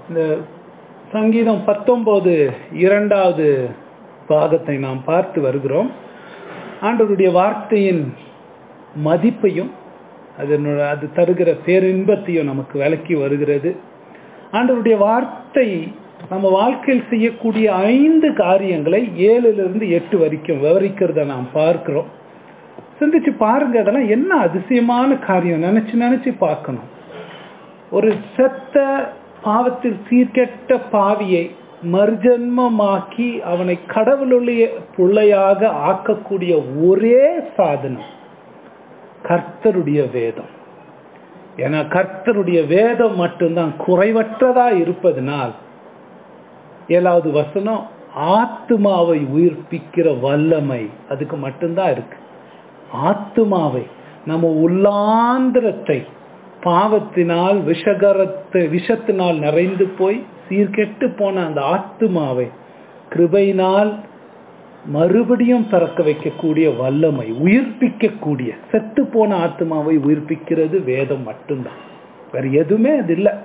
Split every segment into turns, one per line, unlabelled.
இந்த சங்கீதம் பத்தொன்பது இரண்டாவது பாகத்தை நாம் பார்த்து வருகிறோம் ஆண்டவருடைய வார்த்தையின் மதிப்பையும் அதனோட அது தருகிற பேரின்பத்தையும் நமக்கு விளக்கி வருகிறது ஆண்டவருடைய வார்த்தை நம்ம வாழ்க்கையில் செய்யக்கூடிய ஐந்து காரியங்களை ஏழுல எட்டு வரைக்கும் விவரிக்கிறத நாம் பார்க்கிறோம் சிந்திச்சு பாருங்க அதெல்லாம் என்ன அதிசயமான காரியம் நினைச்சு நினைச்சு பார்க்கணும் ஒரு செத்த பாவத்தில் சீர்கெட்ட பாவியை மறுஜன்மமாக்கி அவனை கடவுளுடைய பிள்ளையாக ஆக்கக்கூடிய ஒரே சாதனம் கர்த்தருடைய வேதம் ஏன்னா கர்த்தருடைய வேதம் மட்டும்தான் குறைவற்றதா இருப்பதனால் ஏழாவது வசனம் ஆத்மாவை உயிர்ப்பிக்கிற வல்லமை அதுக்கு மட்டும்தான் இருக்கு ஆத்மாவை நம்ம உள்ளாந்திரத்தை பாவத்தினால் விஷகரத்து விஷத்தினால் நிறைந்து போய் சீர்கெட்டு போன அந்த ஆத்மாவை கிருபையினால் மறுபடியும் பிறக்க வைக்கக்கூடிய வல்லமை உயிர்ப்பிக்கக்கூடிய செத்து போன ஆத்மாவை உயிர்ப்பிக்கிறது வேதம் மட்டும்தான் வேற எதுவுமே அது இல்லை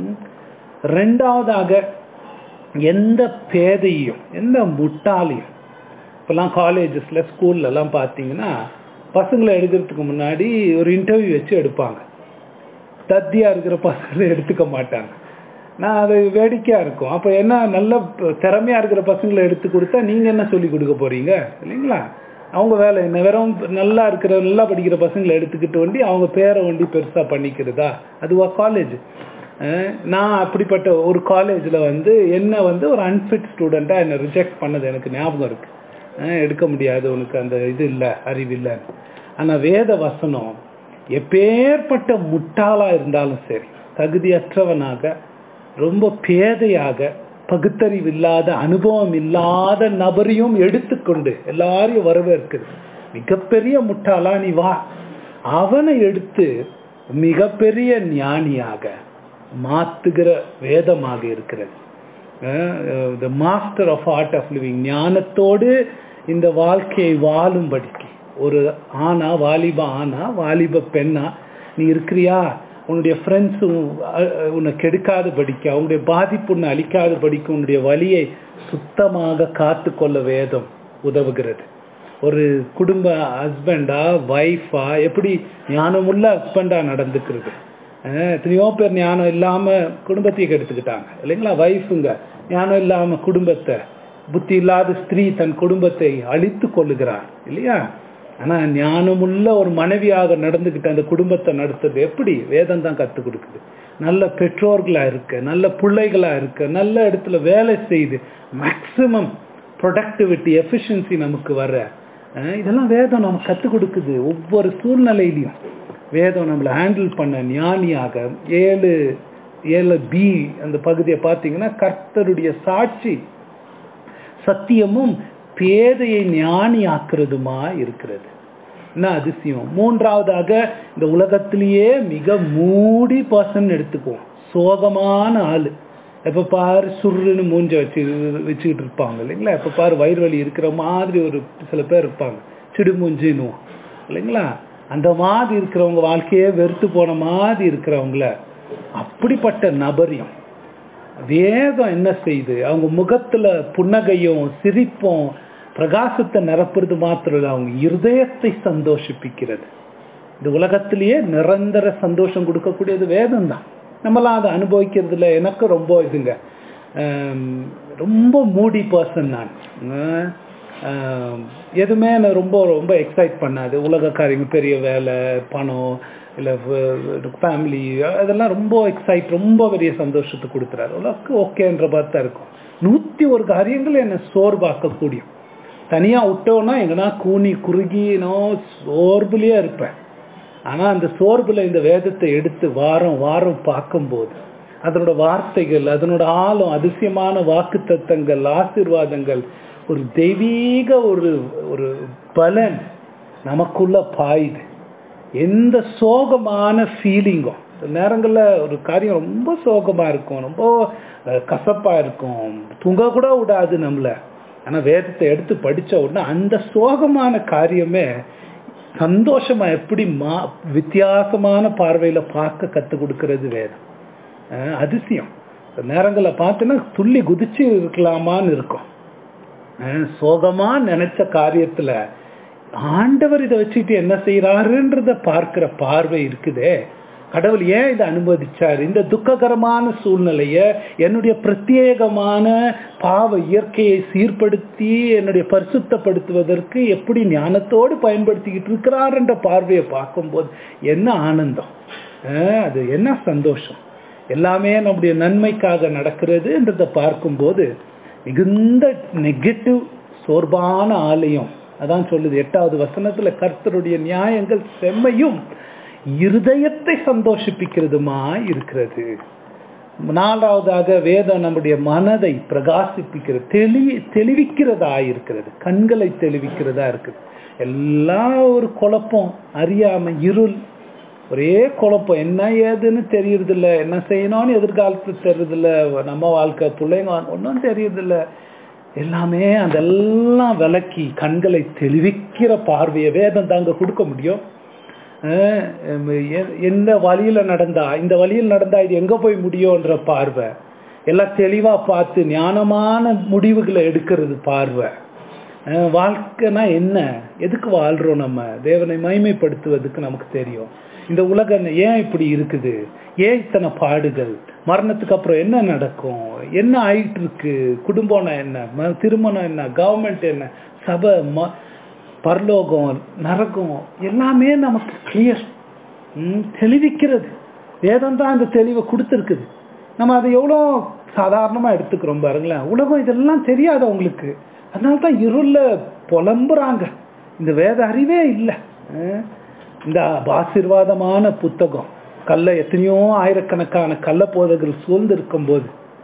ரெண்டாவதாக எந்த பேதையும் எந்த முட்டாளையும் இப்பெல்லாம் காலேஜஸ்ல ஸ்கூல்ல எல்லாம் பார்த்தீங்கன்னா பசங்களை எடுக்கிறதுக்கு முன்னாடி ஒரு இன்டர்வியூ வச்சு எடுப்பாங்க தத்தியா இருக்கிற பசங்களை எடுத்துக்க மாட்டாங்க நான் அது வேடிக்கையா இருக்கும் அப்ப என்ன நல்ல திறமையா இருக்கிற பசங்களை எடுத்து கொடுத்தா நீங்க என்ன சொல்லி கொடுக்க போறீங்க இல்லைங்களா அவங்க வேலை என்ன வெறும் நல்லா இருக்கிற நல்லா படிக்கிற பசங்களை எடுத்துக்கிட்டு வண்டி அவங்க பேரை வண்டி பெருசா பண்ணிக்கிறதா அதுவா காலேஜ் நான் அப்படிப்பட்ட ஒரு காலேஜில் வந்து என்ன வந்து ஒரு அன்ஃபிட் ஸ்டூடெண்ட்டாக என்னை ரிஜெக்ட் பண்ணது எனக்கு ஞாபகம் இருக்கு எடுக்க முடியாது உனக்கு அந்த இது இல்லை அறிவு இல்லை ஆனால் வேத வசனம் எப்பேற்பட்ட முட்டாளாக இருந்தாலும் சரி தகுதியற்றவனாக ரொம்ப பேதையாக பகுத்தறிவு இல்லாத அனுபவம் இல்லாத நபரையும் எடுத்துக்கொண்டு எல்லாரையும் வரவேற்குது மிகப்பெரிய முட்டாளா நீ வா அவனை எடுத்து மிகப்பெரிய ஞானியாக மாத்துகிற வேதமாக இருக்கிறது the master of art of living ஞானத்தோடு இந்த வாழ்க்கையை வாழும்படிக்கு ஒரு ஆனா வாலிப ஆனா வாலிப பெண்ணா நீ இருக்கிறியா உன்னுடைய ஃப்ரெண்ட்ஸும் உன்னை கெடுக்காத படிக்க அவங்களுடைய பாதிப்பு உன்னை அழிக்காத படிக்க உன்னுடைய வழியை சுத்தமாக காத்து கொள்ள வேதம் உதவுகிறது ஒரு குடும்ப ஹஸ்பண்டா ஒய்ஃபா எப்படி ஞானமுள்ள ஹஸ்பண்டா நடந்துக்கிறது எத்தனையோ பேர் ஞானம் இல்லாம குடும்பத்தையே கெடுத்துக்கிட்டாங்க இல்லைங்களா வைஃபுங்க ஞானம் இல்லாம குடும்பத்தை புத்தி இல்லாத ஸ்திரீ தன் குடும்பத்தை அழித்து கொள்ளுகிறார் இல்லையா ஆனா ஞானமுள்ள ஒரு மனைவியாக நடந்துகிட்டு அந்த குடும்பத்தை நடத்துறது எப்படி வேதம் தான் கற்றுக் கொடுக்குது நல்ல பெற்றோர்களா இருக்க நல்ல பிள்ளைகளா இருக்க நல்ல இடத்துல வேலை செய்து மேக்சிமம் ப்ரொடக்டிவிட்டி எஃபிஷியன்சி நமக்கு வர இதெல்லாம் வேதம் நமக்கு கற்றுக் கொடுக்குது ஒவ்வொரு சூழ்நிலையிலையும் வேதம் நம்மளை ஹேண்டில் பண்ண ஞானியாக ஏழு ஏழு பி அந்த பகுதியை பார்த்தீங்கன்னா கர்த்தருடைய சாட்சி சத்தியமும் பேதையை ஞானி ஆக்குறதுமா இருக்கிறது என்ன அதிசயம் மூன்றாவதாக இந்த உலகத்திலேயே மிக மூடி பர்சன் எடுத்துக்குவோம் சோகமான ஆளு எப்ப பாரு சுருன்னு மூஞ்ச வச்சு வச்சுக்கிட்டு இருப்பாங்க இல்லைங்களா எப்ப பாரு வயிறு வலி இருக்கிற மாதிரி ஒரு சில பேர் இருப்பாங்க சிடுமூஞ்சின்னுவோம் இல்லைங்களா அந்த மாதிரி இருக்கிறவங்க வாழ்க்கையே வெறுத்து போன மாதிரி இருக்கிறவங்கள அப்படிப்பட்ட நபரையும் வேதம் என்ன செய்யுது அவங்க முகத்துல புன்னகையும் சிரிப்பும் பிரகாசத்தை நிரப்புறது மாத்திரம் இல்லை அவங்க இருதயத்தை சந்தோஷிப்பிக்கிறது இந்த உலகத்திலேயே நிரந்தர சந்தோஷம் கொடுக்கக்கூடியது வேதம் தான் நம்மளாம் அதை அனுபவிக்கிறதுல எனக்கு ரொம்ப இதுங்க ரொம்ப மூடி பர்சன் நான் எதுவுமே என்னை ரொம்ப ரொம்ப எக்ஸைட் பண்ணாது உலக காரியங்கள் பெரிய வேலை பணம் இல்லை ஃபேமிலி அதெல்லாம் ரொம்ப எக்ஸைட் ரொம்ப பெரிய சந்தோஷத்தை கொடுத்துறாரு உலக்கு ஓகேன்ற மாதிரி தான் இருக்கும் நூற்றி ஒரு காரியங்கள் என்னை சோர்வாக்கக்கூடியும் தனியாக விட்டோன்னா எங்கன்னா கூனி குறுகினோ சோர்வுலேயே இருப்பேன் ஆனால் அந்த சோர்வில் இந்த வேதத்தை எடுத்து வாரம் வாரம் பார்க்கும்போது அதனோட வார்த்தைகள் அதனோட ஆழம் அதிசயமான வாக்கு தத்தங்கள் ஆசிர்வாதங்கள் ஒரு தெய்வீக ஒரு ஒரு பலன் நமக்குள்ள பாயுது எந்த சோகமான ஃபீலிங்கும் நேரங்களில் ஒரு காரியம் ரொம்ப சோகமா இருக்கும் ரொம்ப கசப்பா இருக்கும் தூங்க கூட விடாது நம்மள ஆனா வேதத்தை எடுத்து படிச்ச உடனே அந்த சோகமான காரியமே சந்தோஷமா எப்படி மா வித்தியாசமான பார்வையில பார்க்க கத்து கொடுக்கறது வேதம் அஹ் அதிசயம் சில நேரங்களை பார்த்தோன்னா துள்ளி குதிச்சு இருக்கலாமான்னு இருக்கும் அஹ் சோகமா நினைச்ச காரியத்துல ஆண்டவர் இதை வச்சுட்டு என்ன செய்யறாருன்றத பார்க்கிற பார்வை இருக்குதே கடவுள் ஏன் இதை அனுமதிச்சார் இந்த துக்ககரமான சூழ்நிலைய என்னுடைய பிரத்யேகமான பாவ இயற்கையை சீர்படுத்தி என்னுடைய பரிசுத்தப்படுத்துவதற்கு எப்படி ஞானத்தோடு பயன்படுத்திக்கிட்டு இருக்கிறார் என்ற பார்வையை பார்க்கும்போது என்ன ஆனந்தம் அஹ் அது என்ன சந்தோஷம் எல்லாமே நம்முடைய நன்மைக்காக நடக்கிறதுன்றதை பார்க்கும்போது மிகுந்த நெகட்டிவ் சோர்வான ஆலயம் அதான் சொல்லுது எட்டாவது வசனத்துல கர்த்தருடைய நியாயங்கள் செம்மையும் இருதயத்தை சந்தோஷிப்பிக்கிறதுமா இருக்கிறது நாலாவதாக வேதம் நம்முடைய மனதை பிரகாசிப்பிக்கிறது தெளி தெளிவிக்கிறதா இருக்கிறது கண்களை தெளிவிக்கிறதா இருக்குது எல்லாம் ஒரு குழப்பம் அறியாம இருள் ஒரே குழப்பம் என்ன ஏதுன்னு தெரியறதில்ல என்ன செய்யணும்னு எதிர்காலத்து தெரியறதில்ல நம்ம வாழ்க்கை பிள்ளைங்க ஒன்றும் தெரியறதில்ல எல்லாமே அதெல்லாம் விளக்கி கண்களை தெளிவிக்கிற பார்வையை வேதம் தாங்க கொடுக்க முடியும் அஹ் எ- எந்த வழியில நடந்தா இந்த வழியில் நடந்தா இது எங்க போய் முடியும்ன்ற பார்வை எல்லாம் தெளிவா பார்த்து ஞானமான முடிவுகளை எடுக்கிறது பார்வை அஹ் வாழ்க்கைனா என்ன எதுக்கு வாழ்றோம் நம்ம தேவனை மகிமைப்படுத்துவதுக்கு நமக்கு தெரியும் இந்த உலகம் ஏன் இப்படி இருக்குது ஏன் இத்தனை பாடுகள் மரணத்துக்கு அப்புறம் என்ன நடக்கும் என்ன ஆயிட்டு இருக்கு குடும்பம்னா என்ன ம- திருமணம் என்ன கவர்மெண்ட் என்ன சபை ம- பரலோகம் நரகம் எல்லாமே நமக்கு கிளியர் தெளிவிக்கிறது வேதம் தான் இந்த தெளிவை கொடுத்துருக்குது நம்ம அதை எவ்வளோ சாதாரணமாக எடுத்துக்கிறோம் பாருங்களேன் உலகம் இதெல்லாம் தெரியாது அவங்களுக்கு அதனால தான் இருள புலம்புறாங்க இந்த வேத அறிவே இல்லை அஹ் இந்த ஆசீர்வாதமான புத்தகம் கல்ல எத்தனையோ ஆயிரக்கணக்கான கள்ள போதகர்கள் சூழ்ந்து இருக்கும்போது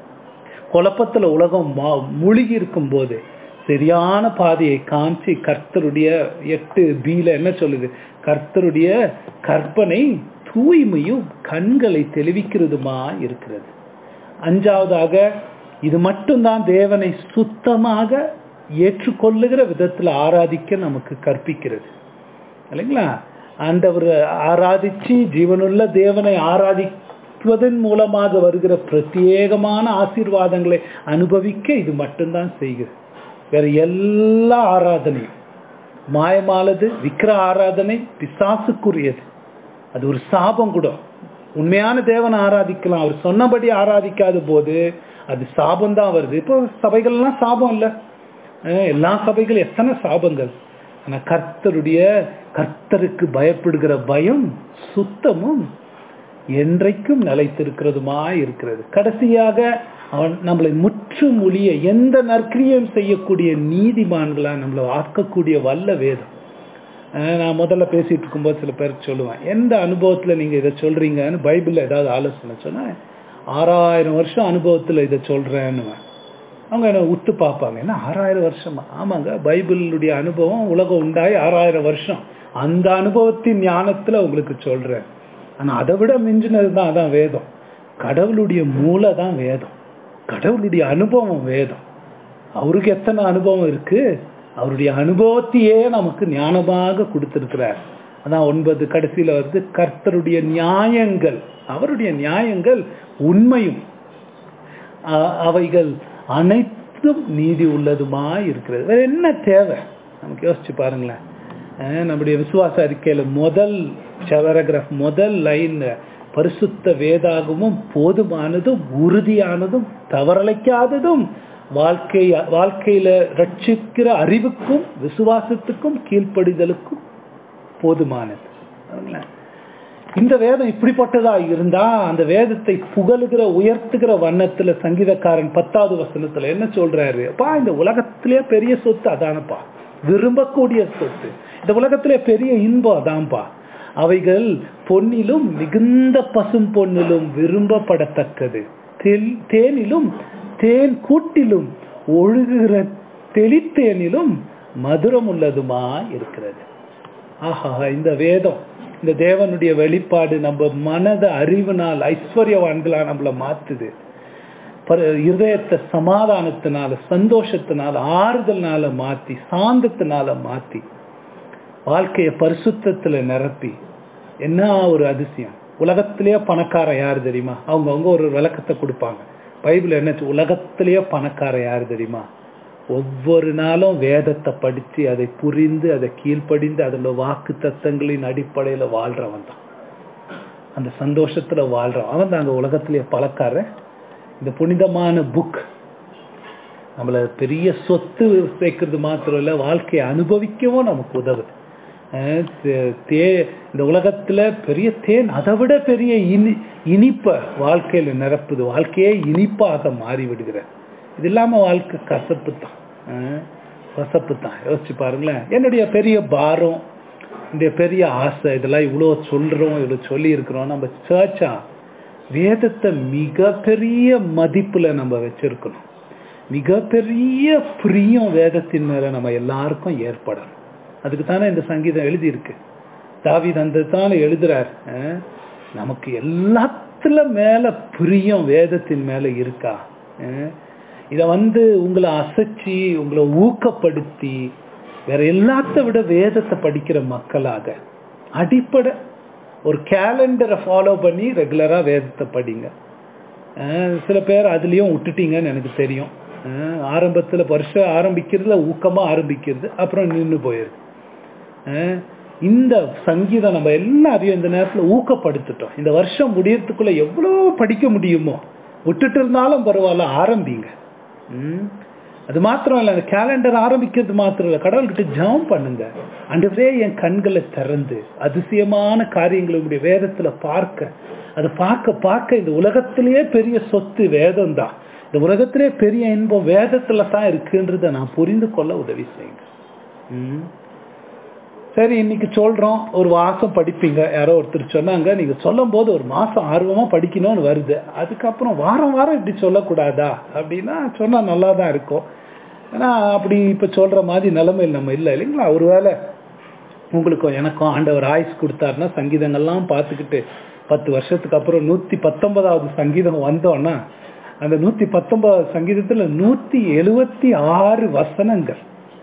குழப்பத்துல உலகம் மா- மூழ்கி இருக்கும்போது சரியான பாதையை காமிச்சு கர்த்தருடைய எட்டு பீல என்ன சொல்லுது கர்த்தருடைய கற்பனை தூய்மையும் கண்களை தெளிவிக்கிறதுமா இருக்கிறது அஞ்சாவதாக இது மட்டும்தான் தேவனை சுத்தமாக ஏற்றுக்கொள்ளுகிற விதத்துல ஆராதிக்க நமக்கு கற்பிக்கிறது இல்லைங்களா ஆண்டவர் ஆராதிச்சு ஜீவனுள்ள தேவனை ஆராதிப்பதன் மூலமாக வருகிற பிரத்யேகமான ஆசீர்வாதங்களை அனுபவிக்க இது மட்டும்தான் செய்கிறது வேற எல்லா ஆராதனையும் மாயமானது விக்கிர ஆராதனை பிசாசுக்குரியது அது ஒரு சாபம் கூட உண்மையான தேவனை ஆராதிக்கலாம் அவர் சொன்னபடி ஆராதிக்காத போது அது சாபம் தான் வருது இப்போ சபைகள்லாம் சாபம் இல்லை அஹ் எல்லா சபைகள் எத்தனை சாபங்கள் ஆனா கர்த்தருடைய கர்த்தருக்கு பயப்படுகிற பயம் சுத்தமும் என்றைக்கும் நிலைத்திருக்கிறதுமா இருக்கிறது கடைசியாக அவன் நம்மளை முற்றும் ஒழிய எந்த நற்கிரியம் செய்யக்கூடிய நீதிமான்களா நம்மளை ஆக்கக்கூடிய வல்ல வேதம் அஹ் நான் முதல்ல பேசிட்டு இருக்கும்போது சில பேர் சொல்லுவேன் எந்த அனுபவத்துல நீங்க இதை சொல்றீங்கன்னு பைபிள்ல ஏதாவது ஆலோசனை சொன்னா ஆறாயிரம் வருஷம் அனுபவத்துல இதை சொல்றேன்னுவேன் அவங்க என்ன உத்து பார்ப்பாங்க என்ன ஆறாயிரம் வருஷமா ஆமாங்க பைபிளுடைய அனுபவம் உலகம் உண்டாய் ஆறாயிரம் வருஷம் அந்த அனுபவத்தின் ஞானத்துல உங்களுக்கு சொல்றேன் ஆனா அதை விட மிஞ்சினது தான் அதான் வேதம் கடவுளுடைய மூளை தான் வேதம் கடவுளுடைய அனுபவம் வேதம் அவருக்கு எத்தனை அனுபவம் இருக்கு அவருடைய அனுபவத்தையே நமக்கு ஞானமாக கொடுத்திருக்கிறார் அதான் ஒன்பது கடைசியில வந்து கர்த்தருடைய நியாயங்கள் அவருடைய நியாயங்கள் உண்மையும் அ- அவைகள் அனைத்தும் நீதி உள்ளதுமா இருக்கிறது வேற என்ன தேவை நமக்கு யோசிச்சு பாருங்களேன் அஹ் நம்முடைய விசுவாச அறிக்கையில முதல் பேராகிராஃப் முதல் லைன் பரிசுத்த வேதாகமும் போதுமானதும் உறுதியானதும் தவறலைக்காததும் வாழ்க்கை வாழ்க்கையில ரட்சிக்கிற அறிவுக்கும் விசுவாசத்துக்கும் கீழ்ப்படிதலுக்கும் போதுமானது பாருங்களேன். இந்த வேதம் இப்படிப்பட்டதா இருந்தா அந்த வேதத்தை புகழுகிற உயர்த்துகிற வண்ணத்துல சங்கீதக்காரன் பத்தாவது வசனத்துல என்ன சொல்றாரு அப்பா இந்த உலகத்திலே பெரிய சொத்து அதானப்பா விரும்பக்கூடிய சொத்து இந்த உலகத்திலே பெரிய இன்பம் அதான்ப்பா அவைகள் பொன்னிலும் மிகுந்த பசும் பொன்னிலும் விரும்பப்படத்தக்கது தெல்- தேனிலும் தேன் கூட்டிலும் ஒழுகுகிற தெளித்தேனிலும் மதுரம் உள்ளதுமா இருக்கிறது ஆஹா இந்த வேதம் இந்த தேவனுடைய வெளிப்பாடு நம்ம மனத அறிவுனால் ஐஸ்வர்யவான்களா நம்மள மாத்துது பர- இருதயத்தை சமாதானத்தினால சந்தோஷத்தினால ஆறுதல்னால மாத்தி சாந்தத்தினால மாத்தி வாழ்க்கைய பரிசுத்தத்துல நிரப்பி என்ன ஒரு அதிசயம் உலகத்திலேயே பணக்காரன் யார் தெரியுமா அவங்க அவங்க ஒரு விளக்கத்தை கொடுப்பாங்க பைபிள் என்ன உலகத்திலேயே பணக்காரன் யாரு தெரியுமா ஒவ்வொரு நாளும் வேதத்தை படிச்சு அதை புரிந்து அதை கீழ்ப்படிந்து அதோட வாக்கு தத்தங்களின் அடிப்படையில வாழ்றவன் தான் அந்த சந்தோஷத்துல வாழ்றான் அவன் தான் அந்த உலகத்திலேயே பணக்காரன் இந்த புனிதமான புக் நம்மள பெரிய சொத்து சேர்க்கறது மாத்திரம் இல்ல வாழ்க்கையை அனுபவிக்கவும் நமக்கு உதவுது அஹ் தே- தே இந்த உலகத்துல பெரிய தேன் அதை விட பெரிய இனி இனிப்ப வாழ்க்கையில நிரப்புது வாழ்க்கையே இனிப்பாக மாறி விடுகிற இது இல்லாம வாழ்க்கை கசப்பு தான் அஹ் கசப்பு தான் யோசிச்சு பாருங்களேன் என்னுடைய பெரிய பாரம் இந்த பெரிய ஆசை இதெல்லாம் இவ்வளோ சொல்றோம் இவ்வளோ சொல்லி இருக்கிறோம் நம்ம சர்ச்சா வேதத்தை மிகப்பெரிய மதிப்புல நம்ம வச்சிருக்கணும் மிகப்பெரிய பிரியம் வேதத்தின் மேல நம்ம எல்லாருக்கும் ஏற்படணும் அதுக்கு தானே இந்த சங்கீதம் எழுதியிருக்கு தாவீது அந்த தானே எழுதுறார் அஹ், நமக்கு எல்லாத்துல மேல பிரியம் வேதத்தின் மேல இருக்கா அஹ், இத வந்து உங்களை அசைச்சி உங்களை ஊக்கப்படுத்தி வேற எல்லாத்த விட வேதத்தை படிக்கிற மக்களாக அடிப்படை ஒரு கேலண்டரை ஃபாலோ பண்ணி ரெகுலரா வேதத்தை படிங்க அஹ் சில பேர் அதுலயும் விட்டுட்டீங்கன்னு எனக்கு தெரியும் அஹ் ஆரம்பத்துல வருஷம் ஆரம்பிக்கிறதுல ஊக்கமா ஆரம்பிக்கிறது அப்புறம் நின்னு போயிருது அஹ் இந்த சங்கீதம் நம்ம எல்லாரையும் இந்த நேரத்துல ஊக்கப்படுத்திட்டோம் இந்த வருஷம் முடியறதுக்குள்ள எவ்வளவு படிக்க முடியுமோ விட்டுட்டு இருந்தாலும் பரவாயில்ல ஆரம்பிங்க ம். அது மாத்திரம் இல்ல அந்த கேலண்டர் ஆரம்பிக்கிறது மாத்திரம் இல்ல கடவுள்கிட்ட ஜெபம் பண்ணுங்க ஆண்டவரே என் கண்களை திறந்து அதிசயமான காரியங்களை உங்களுடைய வேதத்துல பார்க்க அதை பார்க்க பார்க்க இந்த உலகத்திலேயே பெரிய சொத்து வேதம் தான் இந்த உலகத்திலே பெரிய இன்பம் வேதத்துல தான் இருக்குன்றதை நான் புரிந்து கொள்ள உதவி செய்யுங்க ம். சரி இன்னைக்கு சொல்றோம் ஒரு மாசம் படிப்பீங்க யாரோ ஒருத்தர் சொன்னாங்க நீங்க சொல்லும் போது ஒரு மாசம் ஆர்வமா படிக்கணும்னு வருது அதுக்கப்புறம் வாரம் வாரம் இப்படி சொல்லக்கூடாதா அப்படின்னா சொன்னா நல்லா தான் இருக்கும் ஏன்னா அப்படி இப்ப சொல்ற மாதிரி நிலைமையில் நம்ம இல்லை இல்லைங்களா ஒருவேளை உங்களுக்கும் எனக்கும் ஆண்டவர் ஆயுஸ் கொடுத்தாருன்னா சங்கீதங்கள்லாம் பார்த்துக்கிட்டு பத்து வருஷத்துக்கு அப்புறம் நூத்தி பத்தொன்பதாவது சங்கீதம் வந்தோம்னா அந்த நூத்தி பத்தொன்பதாவது சங்கீதத்துல நூத்தி எழுவத்தி ஆறு வசனங்கள்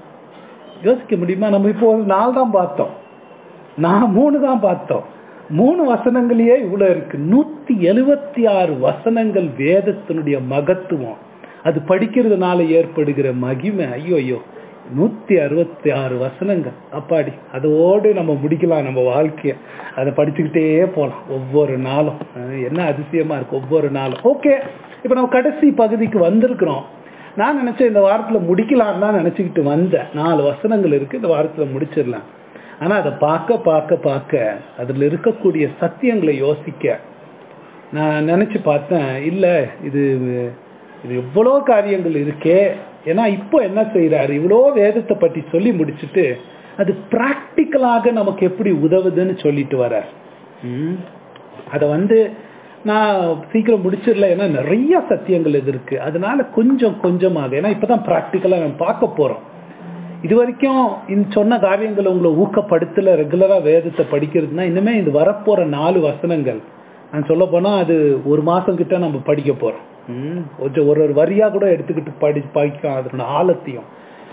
யோசிக்க முடியுமா நம்ம இப்போ ஒரு நாலு தான் பார்த்தோம் நான் மூணு தான் பார்த்தோம் மூணு வசனங்களையே இவ்வளவு இருக்கு நூத்தி எழுவத்தி ஆறு வசனங்கள் வேதத்தினுடைய மகத்துவம் அது படிக்கிறதுனால ஏற்படுகிற மகிமை ஐயோ ஐயோ நூத்தி அறுபத்தி ஆறு வசனங்கள் அப்பாடி அதோடு நம்ம முடிக்கலாம் நம்ம வாழ்க்கைய அதை படிச்சுக்கிட்டே போலாம் ஒவ்வொரு நாளும் அஹ் என்ன அதிசயமா இருக்கு ஒவ்வொரு நாளும் ஓகே இப்ப நம்ம கடைசி பகுதிக்கு வந்திருக்கிறோம் நான் நினைச்சேன் இந்த வாரத்துல முடிக்கலாம் தான் நினைச்சுக்கிட்டு வந்தேன் நாலு வசனங்கள் இருக்கு இந்த வாரத்துல முடிச்சிடலாம் ஆனா அதை பார்க்க பார்க்க பார்க்க அதுல இருக்கக்கூடிய சத்தியங்களை யோசிக்க நான் நினைச்சு பார்த்தேன் இல்ல இது இது எவ்வளோ காரியங்கள் இருக்கே ஏன்னா இப்போ என்ன செய்யறாரு இவ்வளோ வேதத்தை பற்றி சொல்லி முடிச்சுட்டு அது பிராக்டிக்கலாக நமக்கு எப்படி உதவுதுன்னு சொல்லிட்டு வர்றார் ம். அதை வந்து நான் சீக்கிரம் முடிச்சிடல ஏன்னா நிறைய சத்தியங்கள் இது இருக்கு அதனால கொஞ்சம் கொஞ்சமாக ஏன்னா இப்பதான் ப்ராக்டிக்கலா நம்ம பார்க்க போறோம் இது வரைக்கும் இந்த சொன்ன காரியங்களை உங்களை ஊக்கப்படுத்தல ரெகுலரா வேதத்தை படிக்கிறதுனா இனிமே இது வரப்போற நாலு வசனங்கள் நான் சொல்ல போனா அது ஒரு மாசம் கிட்ட நம்ம படிக்க போறோம் ம், கொஞ்சம் ஒரு ஒரு வரியா கூட எடுத்துக்கிட்டு படி படிக்கலாம் அதனோட ஆழத்தையும்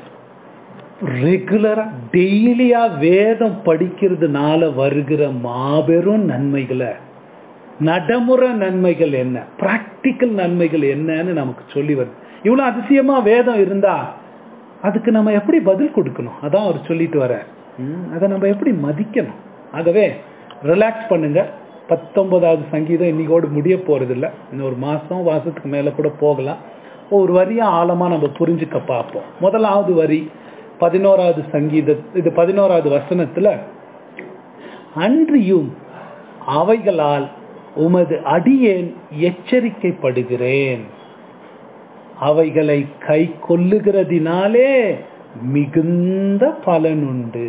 ரெகுலரா டெய்லியா வேதம் படிக்கிறதுனால வருகிற மாபெரும் நன்மைகளை நடைமுறை நன்மைகள் என்ன பிராக்டிக்கல் நன்மைகள் என்னன்னு நமக்கு சொல்லி வருது இவ்வளவு அதிசயமா வேதம் இருந்தா அதுக்கு நம்ம எப்படி பதில் கொடுக்கணும் அதான் அவர் சொல்லிட்டு வர அதை நம்ம எப்படி மதிக்கணும் ஆகவே ரிலாக்ஸ் பண்ணுங்க பத்தொன்பதாவது சங்கீதம் இன்னைக்கோடு முடிய போறது இல்ல இன்னொரு மாசம் மாசத்துக்கு மேல கூட போகலாம் ஒரு வரியா ஆழமா நம்ம புரிஞ்சுக்க பார்ப்போம் முதலாவது வரி பதினோராவது சங்கீத இது பதினோராவது வசனத்துல அன்றியும் அவைகளால் உமது அடியேன் எச்சரிக்கைப்படுகிறேன் அவைகளை கை கொள்ளுகிறதினாலே மிகுந்த பலனுண்டு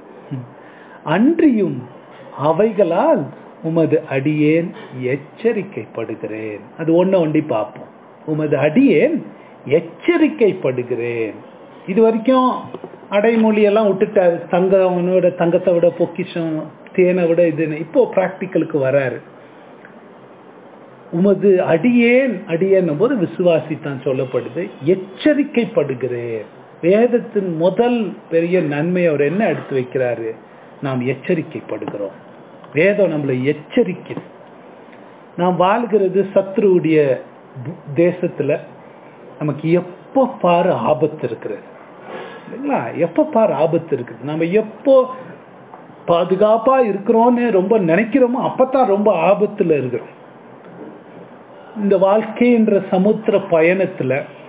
அன்றியும் அவைகளால் உமது அடியேன் எச்சரிக்கைப்படுகிறேன் அது ஒண்ணு ஒண்டி பார்ப்போம் உமது அடியேன் எச்சரிக்கைப்படுகிறேன் இது வரைக்கும் அடைமொழி எல்லாம் விட்டுட்டாரு தங்கவனோட தங்கத்தை விட பொக்கிஷம் தேனை விட இதுன்னு இப்போ பிராக்டிக்கலுக்கு வராரு உமது அடியேன் அடியேன்னும் போது விசுவாசி தான் சொல்லப்படுது எச்சரிக்கைப்படுகிறேன் வேதத்தின் முதல் பெரிய நன்மை அவர் என்ன எடுத்து வைக்கிறாரு நாம் எச்சரிக்கைப்படுகிறோம் வேதம் நம்மளை எச்சரிக்கிறது நாம் வாழ்கிறது சத்ருவுடைய பு- தேசத்துல நமக்கு எப்போ பாரு ஆபத்து இருக்கிறது இல்லைங்களா எப்போ பாரு ஆபத்து இருக்குது நம்ம எப்போ பாதுகாப்பா இருக்கிறோம்னு ரொம்ப நினைக்கிறோமோ அப்பதான் ரொம்ப ஆபத்துல இருக்கிறோம் இந்த வாழ்க்கைன்ற சமுத்திர பயணத்துல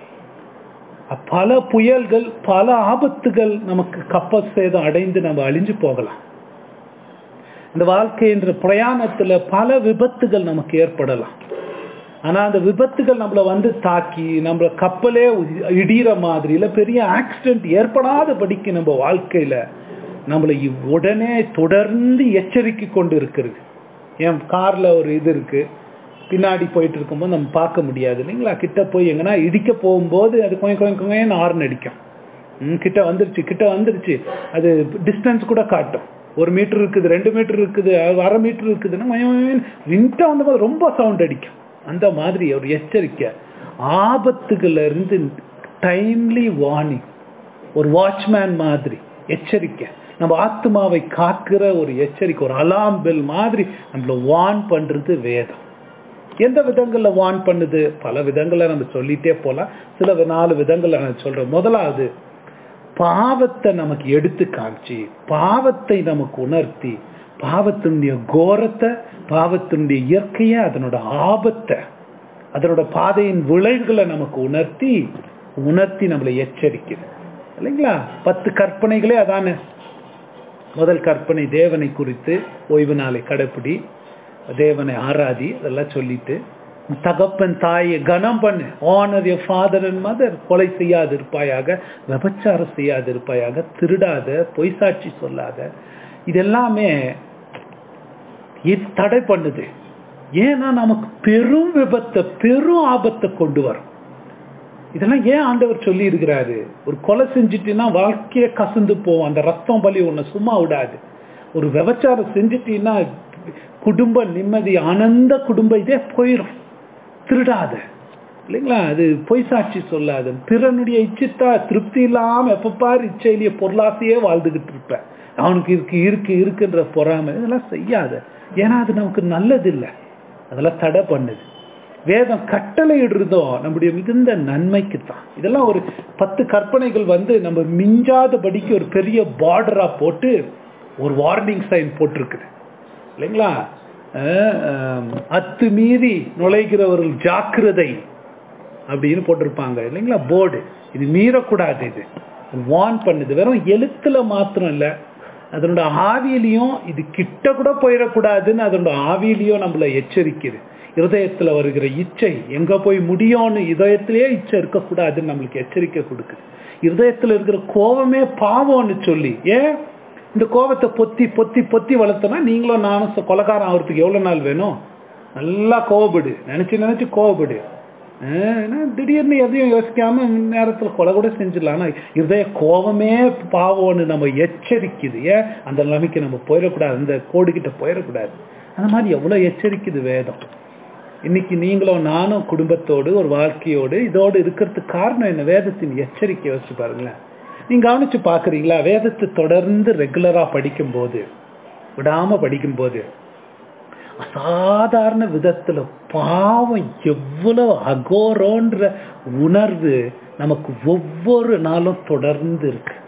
பல புயல்கள் பல ஆபத்துகள் நமக்கு கப்பல் சேதம் அடைந்து நம்ம அழிஞ்சு போகலாம் இந்த வாழ்க்கை என்ற பிரயாணத்துல பல விபத்துகள் நமக்கு ஏற்படலாம் ஆனா அந்த விபத்துகள் நம்மள வந்து தாக்கி நம்மள கப்பலே உ- இடிகிற மாதிரி இல்ல பெரிய ஆக்சிடென்ட் ஏற்படாதபடிக்கு நம்ம வாழ்க்கையில நம்மளை இவ் உடனே தொடர்ந்து எச்சரிக்கை கொண்டு இருக்கிறது என் கார்ல ஒரு இது இருக்கு பின்னாடி போயிட்டு இருக்கும்போது நம்ம பார்க்க முடியாது இல்லைங்களா கிட்ட போய் எங்கன்னா இடிக்க போகும்போது அது கொஞ்சம் கொஞ்சம் கொஞ்சம் ஹார்ன் அடிக்கும் ம், கிட்ட வந்துருச்சு கிட்ட வந்துருச்சு அது டிஸ்டன்ஸ் கூட காட்டும் ஒரு மீட்டர் இருக்குது ரெண்டு மீட்டர் இருக்குது அது அரை மீட்டர் இருக்குதுன்னா விண்ட வந்தபோது ரொம்ப சவுண்ட் அடிக்கும் அந்த மாதிரி ஒரு எச்சரிக்கை ஆபத்துகள்ல இருந்து டைம்லி வார்னிங் ஒரு வாட்ச்மேன் மாதிரி எச்சரிக்கை நம்ம ஆத்மாவை காக்கிற ஒரு எச்சரிக்கை ஒரு அலாம் பெல் மாதிரி நம்மள வார்ன் பண்றது வேதம் எந்த விதங்கள்ல வார்ன் பண்ணுது பல விதங்கள்ல நம்ம சொல்லிட்டே போலாம் சில வி- நாலு விதங்கள்ல நான் சொல்றேன் முதலாவது பாவத்தை நமக்கு எடுத்து காமிச்சு பாவத்தை நமக்கு உணர்த்தி பாவத்தினுடைய கோரத்தை பாவத்தினுடைய இயற்கையை அதனோட ஆபத்தை அதனோட பாதையின் விளைவுகளை நமக்கு உணர்த்தி உணர்த்தி நம்மளை எச்சரிக்குது இல்லைங்களா பத்து கற்பனைகளே அதானே முதல் கற்பனை தேவனை குறித்து ஓய்வு நாளை கடைப்பிடி தேவனை ஆராதி அதெல்லாம் சொல்லிட்டு தகப்பன் தாயை கனம் பண்ணு honour your father and mother கொலை செய்யாது இருப்பாயாக விபச்சாரம் செய்யாது இருப்பாயாக திருடாத பொய் சாட்சி சொல்லாத இதெல்லாமே இது தடை பண்ணுது ஏன்னா நமக்கு பெரும் விபத்தை பெரும் ஆபத்தை கொண்டு வரும் இதெல்லாம் ஏன் ஆண்டவர் சொல்லி இருக்கிறாரு ஒரு கொலை செஞ்சிட்டீங்கன்னா வாழ்க்கையே கசந்து போகும் அந்த ரத்தம் பலி உன்னை சும்மா விடாது ஒரு விபச்சாரம் செஞ்சிட்டீங்கன்னா குடும்ப நிம்மதி ஆனந்த குடும்ப இதே போயிடும் திருடாத இல்லைங்களா அது பொய் சாட்சி சொல்லாத பிறனுடைய இச்சித்தா திருப்தி இல்லாம எப்ப பாரு இச்சையிலேயே பொருளாசையே வாழ்ந்துகிட்டு இருப்ப அவனுக்கு இருக்கு இருக்கு இருக்குன்ற பொறாமை இதெல்லாம் செய்யாத ஏன்னா அது நமக்கு நல்லது இல்லை அதெல்லாம் தடை பண்ணுது வேதம் கட்டளை இடுறதும் நம்முடைய மிகுந்த நன்மைக்கு தான் இதெல்லாம் ஒரு பத்து கற்பனைகள் வந்து நம்ம மிஞ்சாதபடிக்கு ஒரு பெரிய பார்டரா போட்டு ஒரு வார்னிங் சைன் போட்டிருக்குது இல்லைங்களா அஹ், அஹ், அத்துமீறி நுழைகிறவர்கள் ஜாக்கிரதை அப்படின்னு போட்டிருப்பாங்க இல்லைங்களா போர்டு இது மீறக்கூடாது இது வார்ன் பண்ணுது வெறும் எழுத்துல மாத்திரம் இல்ல அதனோட ஆவியிலையும் இது கிட்ட கூட போயிடக்கூடாதுன்னு அதனோட ஆவியிலையும் நம்மள எச்சரிக்குது இருதயத்துல வருகிற இச்சை எங்க போய் முடியும்னு இதயத்திலேயே இச்சை இருக்கக்கூடாதுன்னு நம்மளுக்கு எச்சரிக்கை கொடுக்குது இருதயத்துல இருக்கிற கோபமே பாவம்னு சொல்லி ஏன் இந்த கோபத்தை பொத்தி பொத்தி பொத்தி வளர்த்தனா நீங்களும் நானும் சொ- கொலைகாரன் ஆகிறதுக்கு எவ்வளவு நாள் வேணும் நல்லா கோவப்படு நினைச்சு நினைச்சு கோவப்படு ஆஹ் ஏன்னா திடீர்னு எதையும் யோசிக்காம நேரத்துல கொலை கூட செஞ்சிடலாம் ஆனா இருதய கோபமே பாவம்னு நம்ம எச்சரிக்குது ஏன் அந்த நிலைமைக்கு நம்ம போயிடக்கூடாது அந்த கோடுகிட்ட போயிடக்கூடாது அந்த மாதிரி எவ்வளவு எச்சரிக்குது வேதம் இன்னைக்கு நீங்களும் நானும் குடும்பத்தோடு ஒரு வாழ்க்கையோடு இதோடு இருக்கிறதுக்கு காரணம் என்ன வேதத்தின் எச்சரிக்கை யோசிச்சு பாருங்களேன் நீங்க கவனிச்சு பாக்குறீங்களா வேதத்தை தொடர்ந்து ரெகுலரா படிக்கும்போது விடாம படிக்கும்போது அசாதாரண விதத்துல பாவம் எவ்வளவு அகோரோன்ற உணர்வு நமக்கு ஒவ்வொரு நாளும் தொடர்ந்து இருக்கு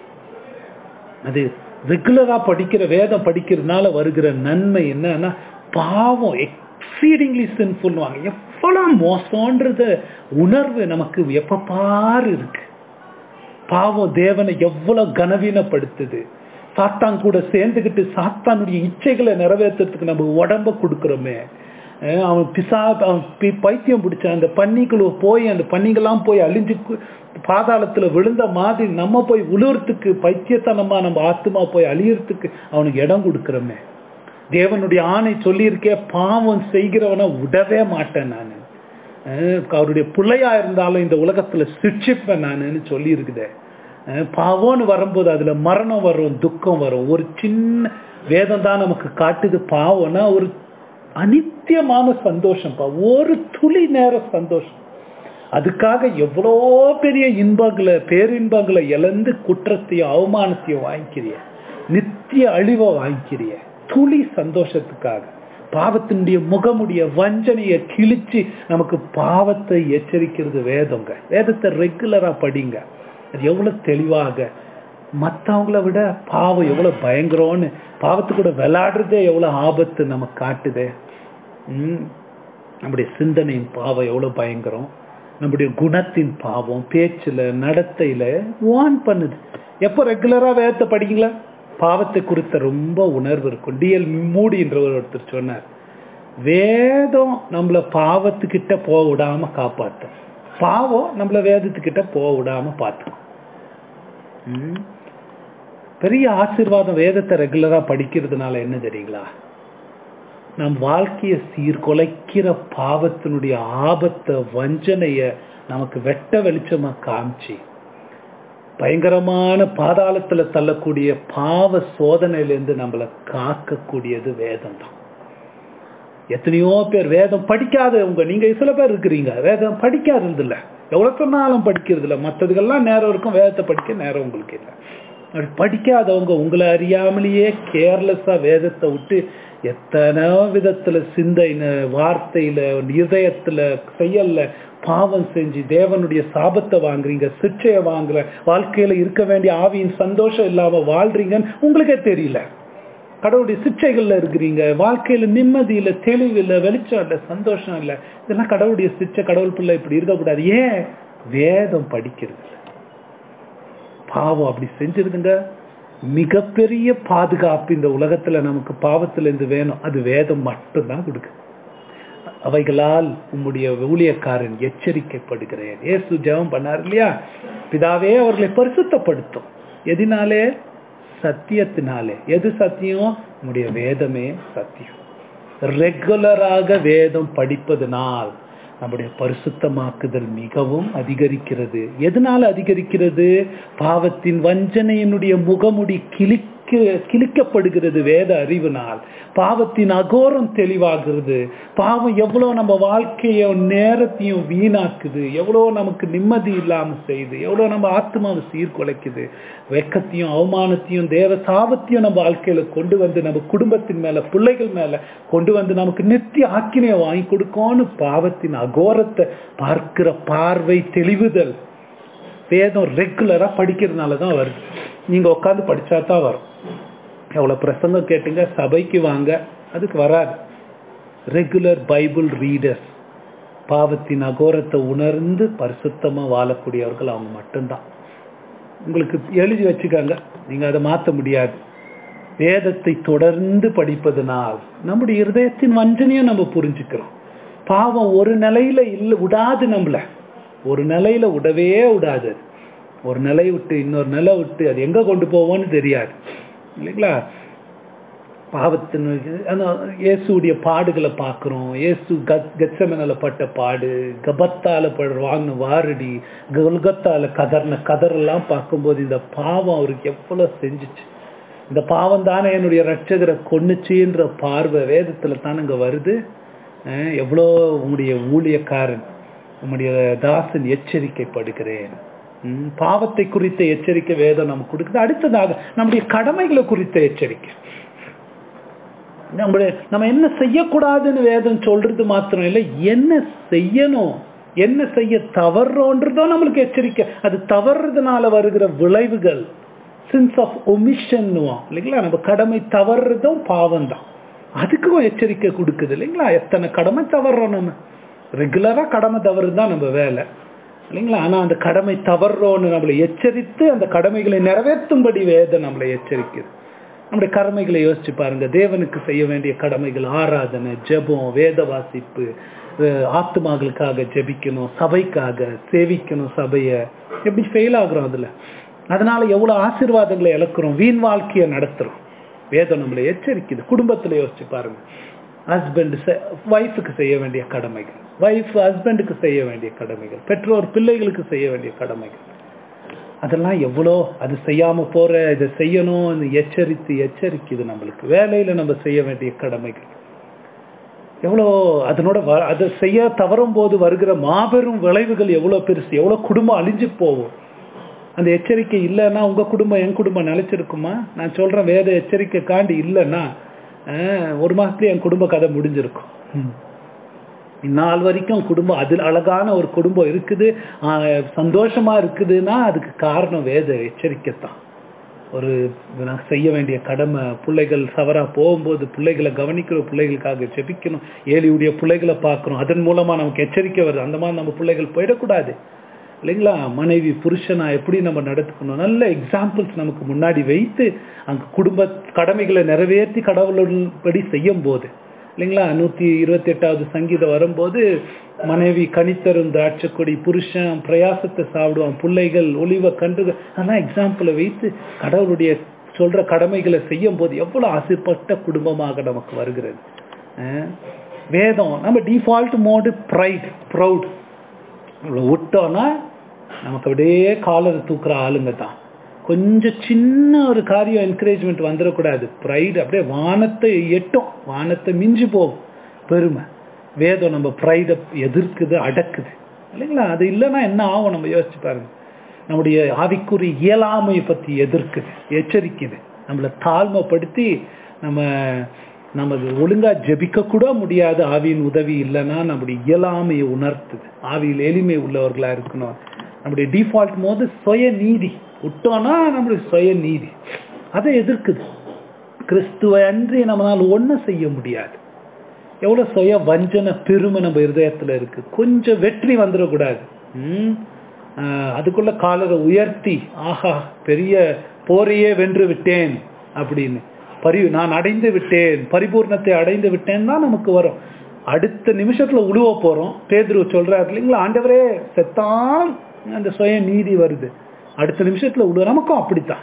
அது ரெகுலரா படிக்கிற வேதம் படிக்கிறதுனால வருகிற நன்மை என்னன்னா பாவம் எக்ஸீடிங்லி சின்ஃபுல்வாங்க எவ்வளவு மோசம்ன்றத உணர்வு நமக்கு எப்ப பாரு இருக்கு பாவம் தேவனை எவ்வளவு கனவீனப்படுத்துது சாத்தான் கூட சேர்ந்துக்கிட்டு சாத்தானுடைய இச்சைகளை நிறைவேற்றுறதுக்கு நம்ம உடம்ப கொடுக்குறோமே அஹ் அவன் பிசா அவன் பி- பைத்தியம் பிடிச்ச அந்த பன்னிக்குள்ள போய் அந்த பன்னிகள்லாம் போய் அழிஞ்சு கு- பாதாளத்துல விழுந்த மாதிரி நம்ம போய் உழுவுறதுக்கு பைத்தியத்தனமா நம்ம ஆத்மா போய் அழியறதுக்கு அவனுக்கு இடம் கொடுக்குறோமே தேவனுடைய ஆணை சொல்லியிருக்கே பாவம் செய்கிறவனை விடவே மாட்டேன் நான் அவருடைய பிள்ளையா இருந்தாலும் இந்த உலகத்துல சிக்ஷிப்பேன் நானுன்னு சொல்லி இருக்குதே பாவம்னு வரும்போது அதுல மரணம் வரும் துக்கம் வரும் ஒரு சின்ன வேதம் தான் நமக்கு காட்டுது பாவம்னா ஒரு அனித்தியமான சந்தோஷம் பா ஒரு துளி நேர சந்தோஷம் அதுக்காக எவ்வளோ பெரிய இன்பங்களை பேரின்பங்களை இழந்து குற்றத்தையும் அவமானத்தையும் வாங்கிக்கிறிய நித்திய அழிவை வாங்கிக்கிறிய துளி சந்தோஷத்துக்காக பாவத்தினுடைய முகமுடைய வஞ்சனையை கிழிச்சு நமக்கு பாவத்தை எச்சரிக்கிறது வேதங்க வேதத்தை ரெகுலரா படிங்க அது எவ்வளவு தெளிவாக மற்றவங்கள விட பாவம் எவ்வளவு பயங்கரம்னு பாவத்து கூட விளையாடுறதே எவ்வளவு ஆபத்து நமக்கு காட்டுதே ம் நம்முடைய சிந்தனையின் பாவம் எவ்வளவு பயங்கரம் நம்முடைய குணத்தின் பாவம் பேச்சுல நடத்தையில வான் பண்ணுது எப்போ ரெகுலரா வேதத்தை படிங்களா பாவத்தை குறித்த ரொம்ப உணர்வு இருக்கும் டிஎல் மூடின்றவர் ஒருத்தர் சொன்னார் வேதம் நம்மள பாவத்துக்கிட்ட போக விடாம காப்பாத்தும் பாவம் நம்மள வேதத்துக்கிட்ட போக விடாம பார்த்துக்கும் ம். பெரிய ஆசீர்வாதம் வேதத்தை ரெகுலரா படிக்கிறதுனால என்ன தெரியுங்களா நம் வாழ்க்கையை சீர்குலைக்கிற பாவத்தினுடைய ஆபத்தை வஞ்சனைய நமக்கு வெட்ட வெளிச்சமா காமிச்சு பயங்கரமான பாதாளத்துல தள்ளக்கூடிய பாவ சோதனையிலிருந்து நம்மளை காக்கக்கூடியது வேதம் தான் எத்தனையோ பேர் வேதம் படிக்காதவங்க நீங்க சில பேர் இருக்கிறீங்க வேதம் படிக்காதது இல்ல எவ்வளவு சொன்னாலும் படிக்கிறது இல்ல மற்றதுக்கெல்லாம் நேரம் இருக்கும் வேதத்தை படிக்க நேரம் உங்களுக்கு இல்லை அப்படி படிக்காதவங்க உங்களை அறியாமலேயே கேர்லெஸ்ஸா வேதத்தை விட்டு எத்தனை விதத்துல சிந்தையில வார்த்தையில இதயத்துல செயல்ல பாவம் செஞ்சு தேவனுடைய சாபத்தை வாங்குறீங்க சிற்றையை வாங்குற வாழ்க்கையில இருக்க வேண்டிய ஆவியின் சந்தோஷம் இல்லாம வாழ்றீங்கன்னு உங்களுக்கே தெரியல கடவுளுடைய சிற்றைகள்ல இருக்கிறீங்க வாழ்க்கையில நிம்மதி இல்ல தெளிவு இல்ல வெளிச்சம் இல்ல சந்தோஷம் இல்ல இதெல்லாம் கடவுளுடைய சிற்றை கடவுள் பிள்ளை இப்படி இருக்கக்கூடாது ஏன் வேதம் படிக்கிறது இல்ல பாவம் அப்படி செஞ்சிருதுங்க மிகப்பெரிய பாதுகாப்பு இந்த உலகத்துல நமக்கு பாவத்துல இருந்து வேணும் அது வேதம் மட்டும்தான் கொடுக்கு அவைகளால் உம்முடைய ஊழியக்காரன் எச்சரிக்கைப்படுகிறேன் ஏசு ஜெபம் பண்ணார் இல்லையா பிதாவே அவர்களை பரிசுத்தப்படுத்தும் எதினாலே சத்தியத்தினாலே எது சத்தியம் உம்முடைய வேதமே சத்தியம் ரெகுலராக வேதம் படிப்பதனால் நம்முடைய பரிசுத்தமாக்குதல் மிகவும் அதிகரிக்கிறது எதனால அதிகரிக்கிறது பாவத்தின் வஞ்சனையினுடைய முகமுடி கிழிக்க கிழிக்கப்படுகிறது வேத அறிவினால் பாவத்தின் அகோரம் தெளிவாகிறது பாவம் எவ்வளவு நம்ம வாழ்க்கைய நேரத்தையும் வீணாக்குது எவ்வளவு நமக்கு நிம்மதி இல்லாம செய்யுது எவ்வளவு நம்ம ஆத்மாவை சீர்குலைக்குது வெக்கத்தையும் அவமானத்தையும் தேவ சாபத்தையும் நம்ம வாழ்க்கையில கொண்டு வந்து நம்ம குடும்பத்தின் மேல பிள்ளைகள் மேல கொண்டு வந்து நமக்கு நித்திய ஆக்கினையை வாங்கி கொடுக்கோன்னு பாவத்தின் அகோரத்தை பார்க்கிற பார்வை தெளிவுதல் வேதம் ரெகுலரா படிக்கிறதுனால தான் வருது நீங்க உட்காந்து படிச்சா தான் வரும் எவ்வளவு பிரசங்கம் கேட்டுங்க சபைக்கு வாங்க அதுக்கு வராது ரெகுலர் பைபிள் ரீடர்ஸ் பாவத்தின் அகோரத்தை உணர்ந்து பரிசுத்தமா வாழக்கூடியவர்கள் அவங்க மட்டும்தான் உங்களுக்கு எழுதி வச்சுக்காங்க நீங்க அதை மாற்ற முடியாது வேதத்தை தொடர்ந்து படிப்பதனால் நம்முடைய இருதயத்தின் வஞ்சனையும் நம்ம புரிஞ்சுக்கிறோம் பாவம் ஒரு நிலையில இல்ல விடாது நம்மள ஒரு நிலையில விடவே விடாது அது. ஒரு நிலை விட்டு இன்னொரு நிலை விட்டு அது எங்க கொண்டு போவோம்னு தெரியாது இல்லைங்களா பாவத்தின் அந்த இயேசுடைய பாடுகளை பார்க்குறோம் இயேசு கத் கச்சமனால பட்ட பாடு கபத்தால படுற வாங்கின வாரடி கல்கத்தால கதர்ன கதரெல்லாம் பார்க்கும்போது இந்த பாவம் அவருக்கு எவ்வளவு செஞ்சுச்சு இந்த பாவம் தானே என்னுடைய ரட்சகரை கொன்னுச்சுன்ற பார்வை வேதத்துல தானங்க வருது அஹ் எவ்வளோ உங்களுடைய ஊழியக்காரன் உம்முடைய தாசன் எச்சரிக்கைப்படுகிறேன் ம், பாவத்தை குறித்த எச்சரிக்கை வேதம் நமக்கு கொடுக்குது அடுத்ததாக நம்முடைய கடமைகளை குறித்த எச்சரிக்கை நம்முடைய நம்ம என்ன செய்யக்கூடாதுன்னு வேதம் சொல்றது மாத்திரம் இல்லை என்ன செய்யணும் என்ன செய்ய தவறோன்றதோ நம்மளுக்கு எச்சரிக்கை அது தவறுறதுனால வருகிற விளைவுகள் சின்ஸ் ஆஃப் ஒமிஷன் இல்லைங்களா நம்ம கடமை தவறுறதும் பாவம் தான் அதுக்கும் எச்சரிக்கை கொடுக்குது இல்லைங்களா எத்தனை கடமை தவறுறோம் நம்ம ரெகுலரா கடமை தவறு தான் நம்ம வேலை இல்லைங்களா ஆனா அந்த கடமை தவறுறோன்னு நம்மளை எச்சரித்து அந்த கடமைகளை நிறைவேற்றும்படி வேதம் நம்மளை எச்சரிக்குது நம்முடைய கடமைகளை யோசிச்சு பாருங்க தேவனுக்கு செய்ய வேண்டிய கடமைகள் ஆராதனை ஜெபம் வேத வாசிப்பு அஹ் ஆத்துமாக்களுக்காக ஜெபிக்கணும் சபைக்காக சேவிக்கணும் சபையை எப்படி ஃபெயில் ஆகுறோம் அதுல அதனால எவ்வளவு ஆசீர்வாதங்களை இழக்கிறோம் வீண் வாழ்க்கையை நடத்துறோம் வேதம் நம்மளை எச்சரிக்குது குடும்பத்துல யோசிச்சு பாருங்க ஹஸ்பண்ட் ஒய்ஃபுக்கு செய்ய வேண்டிய கடமைகள் ஒய்ஃப் ஹஸ்பண்டுக்கு செய்ய வேண்டிய கடமைகள் பெற்றோர் பிள்ளைகளுக்கு செய்ய வேண்டிய கடமைகள் அதெல்லாம் எவ்வளோ அது செய்யாம போற இதை செய்யணும் எச்சரித்து எச்சரிக்குது நம்மளுக்கு வேலையில நம்ம செய்ய வேண்டிய கடமைகள் எவ்வளோ அதனோட வ- அதை செய்ய தவறும் போது வருகிற மாபெரும் விளைவுகள் எவ்வளவு பெருசு எவ்வளவு குடும்பம் அழிஞ்சு போகும் அந்த எச்சரிக்கை இல்லைன்னா உங்க குடும்பம் என் குடும்பம் நிலைச்சிருக்குமா நான் சொல்றேன் வேத எச்சரிக்கை காண்டி இல்லைன்னா அஹ், ஒரு மாசத்துல என் குடும்ப கதை முடிஞ்சிருக்கும் ம். இந்நாள் வரைக்கும் குடும்பம் அதில் அழகான ஒரு குடும்பம் இருக்குது ஆஹ், சந்தோஷமா இருக்குதுன்னா அதுக்கு காரணம் வேத எச்சரிக்கைத்தான் ஒரு நான் செய்ய வேண்டிய கடமை பிள்ளைகள் சவரா போகும்போது பிள்ளைகளை கவனிக்கிற பிள்ளைகளுக்காக ஜெபிக்கணும் ஏலியுடைய பிள்ளைகளை பார்க்கணும் அதன் மூலமா நமக்கு எச்சரிக்கை வருது அந்த மாதிரி நம்ம பிள்ளைகள் போயிடக்கூடாது இல்லைங்களா மனைவி புருஷனா எப்படி நம்ம நடத்துக்கணும் நல்ல எக்ஸாம்பிள்ஸ் நமக்கு முன்னாடி வைத்து அங்க குடும்ப கடமைகளை நிறைவேற்றி கடவுளுபடி செய்யும் போது இல்லைங்களா நூத்தி இருபத்தி எட்டாவது சங்கீதம் வரும்போது மனைவி கனித்தரும் திராட்சைக்கொடி புருஷன் பிரயாசத்தை சாப்பிடுவான் பிள்ளைகள் ஒளிவ கன்றுகள் அதெல்லாம் எக்ஸாம்பிளை வைத்து கடவுளுடைய சொல்ற கடமைகளை செய்யும் போது எவ்வளவு ஆசைப்பட்ட குடும்பமாக நமக்கு வருகிறது அஹ் வேதம் நம்ம டிஃபால்ட் மோடு ப்ரைட் ப்ரௌட் இவ்வளோ விட்டோம்னா நமக்கு அப்படியே காலரை தூக்குற ஆளுங்க தான் கொஞ்சம் சின்ன ஒரு காரியம் என்கரேஜ்மெண்ட் வந்துடக்கூடாது ப்ரைடு அப்படியே வானத்தை எட்டும் வானத்தை மிஞ்சி போகும் பெருமை வேதம் நம்ம ப்ரைடை எதிர்க்குது அடக்குது இல்லைங்களா அது இல்லைன்னா என்ன ஆகும் நம்ம யோசிச்சு பாருங்க நம்முடைய ஆவிக்குறி இயலாமையை பற்றி எதிர்க்குது எச்சரிக்குது நம்மளை தாழ்மைப்படுத்தி நம்ம நம்ம ஒழுங்கா ஜெபிக்க கூட முடியாது ஆவியின் உதவி இல்லைன்னா நம்முடைய இயலாமையை உணர்த்துது ஆவியில் எளிமை உள்ளவர்களா இருக்கணும் நம்முடைய டிஃபால்ட் போது சுய நீதி விட்டோம்னா நம்முடைய சுய நீதி அதை எதிர்க்குது கிறிஸ்துவை அன்றி நம்மளால ஒன்றும் செய்ய முடியாது எவ்வளவு சுய வஞ்சன பெருமை நம்ம இருதயத்துல இருக்கு கொஞ்சம் வெற்றி வந்துடக்கூடாது ம்? ஆஹ் அதுக்குள்ள காலரை உயர்த்தி ஆஹா பெரிய போரையே வென்று விட்டேன் அப்படின்னு பரி நான் அடைந்து விட்டேன் பரிபூர்ணத்தை அடைந்து விட்டேன் தான் நமக்கு வரும் அடுத்த நிமிஷத்துல உழுவ போறோம் பேதுரு சொல்றாரு இல்லைங்களா ஆண்டவரே செத்தான் அந்த சுய நீதி வருது அடுத்த நிமிஷத்துல உழுவ நமக்கும் அப்படித்தான்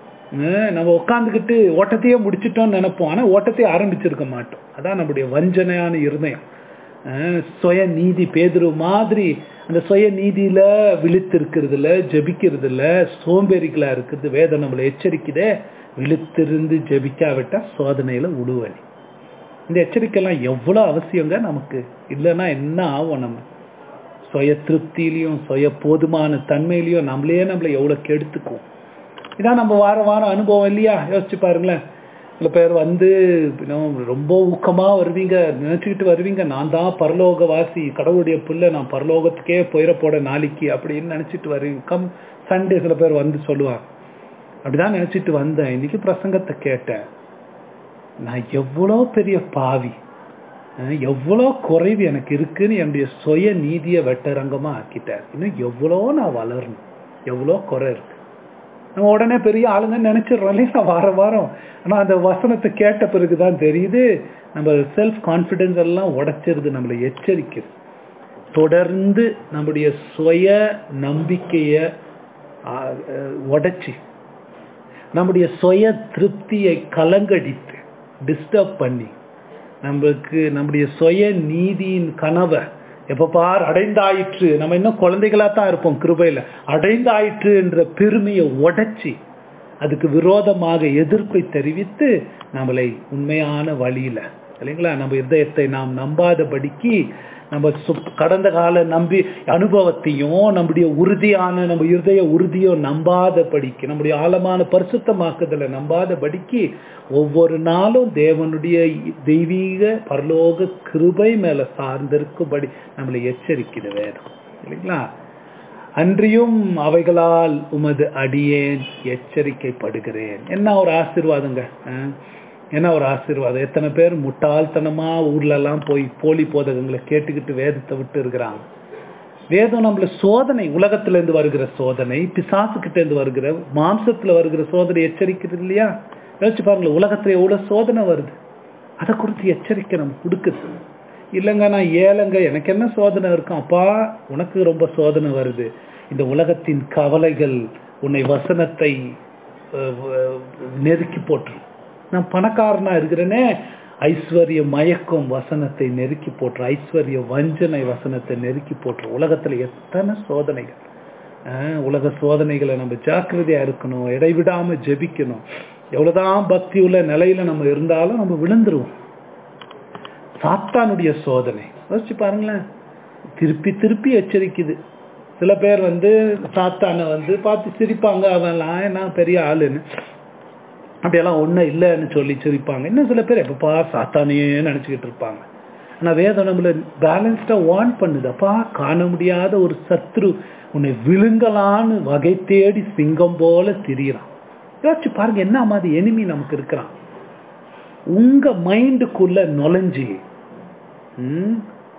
அஹ் நம்ம உட்காந்துக்கிட்டு ஓட்டத்தையே முடிச்சிட்டோம்னு நினைப்போம் ஆனா ஓட்டத்தையே ஆரம்பிச்சிருக்க மாட்டோம் அதான் நம்முடைய வஞ்சனையான இருதயம் அஹ் சுய நீதி பேதுரு மாதிரி அந்த சுய நீதியில விழித்திருக்கிறதுல ஜெபிக்கிறதுல சோம்பேறிகளா இருக்கிறது வேதம் நம்மளை எச்சரிக்குதே விழித்திருந்து ஜெபிக்காவிட்டா சோதனையில உழுவலி இந்த எச்சரிக்கைலாம் எவ்வளவு அவசியங்க நமக்கு இல்லைன்னா என்ன ஆகும் நம்ம சுய திருப்தியிலையும் சுய போதுமான தன்மையிலையும் நம்மளே நம்மளை எவ்வளவு கெடுத்துக்குவோம் இதான் நம்ம வார வாரம் அனுபவம் இல்லையா யோசிச்சு பாருங்களேன் சில பேர் வந்து இன்னும் ரொம்ப ஊக்கமா வருவீங்க நினைச்சுக்கிட்டு வருவீங்க நான் தான் பரலோகவாசி கடவுளுடைய புள்ள நான் பரலோகத்துக்கே போயிட போட நாளைக்கு அப்படின்னு நினைச்சிட்டு வருவீங்க கம் சண்டே சில பேர் வந்து சொல்லுவாங்க அப்படிதான் நினைச்சிட்டு வந்தேன் இன்னைக்கு பிரசங்கத்தை கேட்டேன் நான் எவ்வளோ பெரிய பாவி அஹ் எவ்வளோ குறைவு எனக்கு இருக்குன்னு என்னுடைய சுய நீதியை வெட்டரங்கமா ஆக்கிட்டார் இன்னும் எவ்வளோ நான் வளரணும் எவ்வளோ குறை இருக்கு நம்ம உடனே பெரிய ஆளுங்கன்னு நினைச்சிடுறோம் இல்லையா வார வாரம் ஆனா அந்த வசனத்தை கேட்ட பிறகுதான் தெரியுது நம்ம செல்ஃப் கான்பிடன்ஸ் எல்லாம் உடைச்சிருது நம்மளை எச்சரிக்குது தொடர்ந்து நம்முடைய சுய நம்பிக்கைய ஆஹ், அஹ், உடைச்சி நம்முடைய சுய திருப்தியை கலங்கடித்து டிஸ்டர்ப் பண்ணி நம்மளுக்கு நம்முடைய சுய நீதியின் கனவை எப்ப பார் அடைந்தாயிற்று நம்ம இன்னும் குழந்தைகளா தான் இருப்போம் கிருபையில அடைந்தாயிற்று என்ற பெருமையை உடைச்சி அதுக்கு விரோதமாக எதிர்ப்பை தெரிவித்து நம்மளை உண்மையான வழியில இல்லைங்களா நம்ம இதயத்தை நாம் நம்பாதபடிக்கு நம்ம சு- கடந்த கால நம்பி அனுபவத்தையும் நம்முடைய உறுதியான நம்ம இருதய உறுதியோ நம்பாதபடிக்கு நம்முடைய ஆழமான பரிசுத்தமாக்குதலை நம்பாதபடிக்கு ஒவ்வொரு நாளும் தேவனுடைய தெய்வீக பரலோக கிருபை மேல சார்ந்திருக்கும்படி நம்மளை எச்சரிக்குது வேதம் இல்லைங்களா அன்றியும் அவைகளால் உமது அடியேன் எச்சரிக்கைப்படுகிறேன் என்ன ஒரு ஆசீர்வாதங்க அஹ்? என்ன ஒரு ஆசீர்வாதம் எத்தனை பேர் முட்டாள்தனமா ஊர்ல எல்லாம் போய் போலி போதகங்களை கேட்டுக்கிட்டு வேதத்தை விட்டு இருக்கிறாங்க வேதம் நம்மள சோதனை உலகத்துல இருந்து வருகிற சோதனை பிசாசு கிட்ட இருந்து வருகிற மாம்சத்துல வருகிற சோதனை எச்சரிக்கிறது இல்லையா யோசிச்சு பாருங்களேன் உலகத்துல எவ்வளவு சோதனை வருது அதை குறித்து எச்சரிக்கை நம்ம கொடுக்குது இல்லைங்க நான் ஏழைங்க எனக்கு என்ன சோதனை இருக்கும் அப்பா உனக்கு ரொம்ப சோதனை வருது இந்த உலகத்தின் கவலைகள் உன்னை வசனத்தை அஹ், அஹ், நெருக்கி போட்டுரும் நான் பணக்காரனா இருக்கிறேனே ஐஸ்வர்ய மயக்கம் வசனத்தை நெருக்கி போட்டுரும் ஐஸ்வர்ய வஞ்சனை வசனத்தை நெருக்கி போட்டுரும் உலகத்துல எத்தனை சோதனைகள் ஆஹ், உலக சோதனைகளை நம்ம ஜாக்கிரதையா இருக்கணும் இடைவிடாம ஜெபிக்கணும் எவ்வளவுதான் பக்தி உள்ள நிலையில நம்ம இருந்தாலும் நம்ம விழுந்துருவோம் சாத்தானுடைய சோதனை யோசிச்சு பாருங்களேன் திருப்பி திருப்பி எச்சரிக்குது சில பேர் வந்து சாத்தானை வந்து பார்த்து சிரிப்பாங்க அவன்லாம் என்ன பெரிய ஆளுன்னு அப்படியெல்லாம் ஒன்றும் இல்லைன்னு சொல்லி சிரிப்பாங்க இன்னும் சில பேர் எப்பப்பா சாத்தானே நினச்சிக்கிட்டு இருப்பாங்க ஆனால் வேதம் நம்மள பேலன்ஸ்டாக வார்ன் பண்ணுதப்பா காண முடியாத ஒரு சத்ரு உன்னை விழுங்கலான்னு வகை தேடி சிங்கம் போல திரியிறான் யோசிச்சு பாருங்க என்ன மாதிரி எனிமி நமக்கு இருக்கிறான் உங்க மைண்டுக்குள்ள நுழைஞ்சி ம்,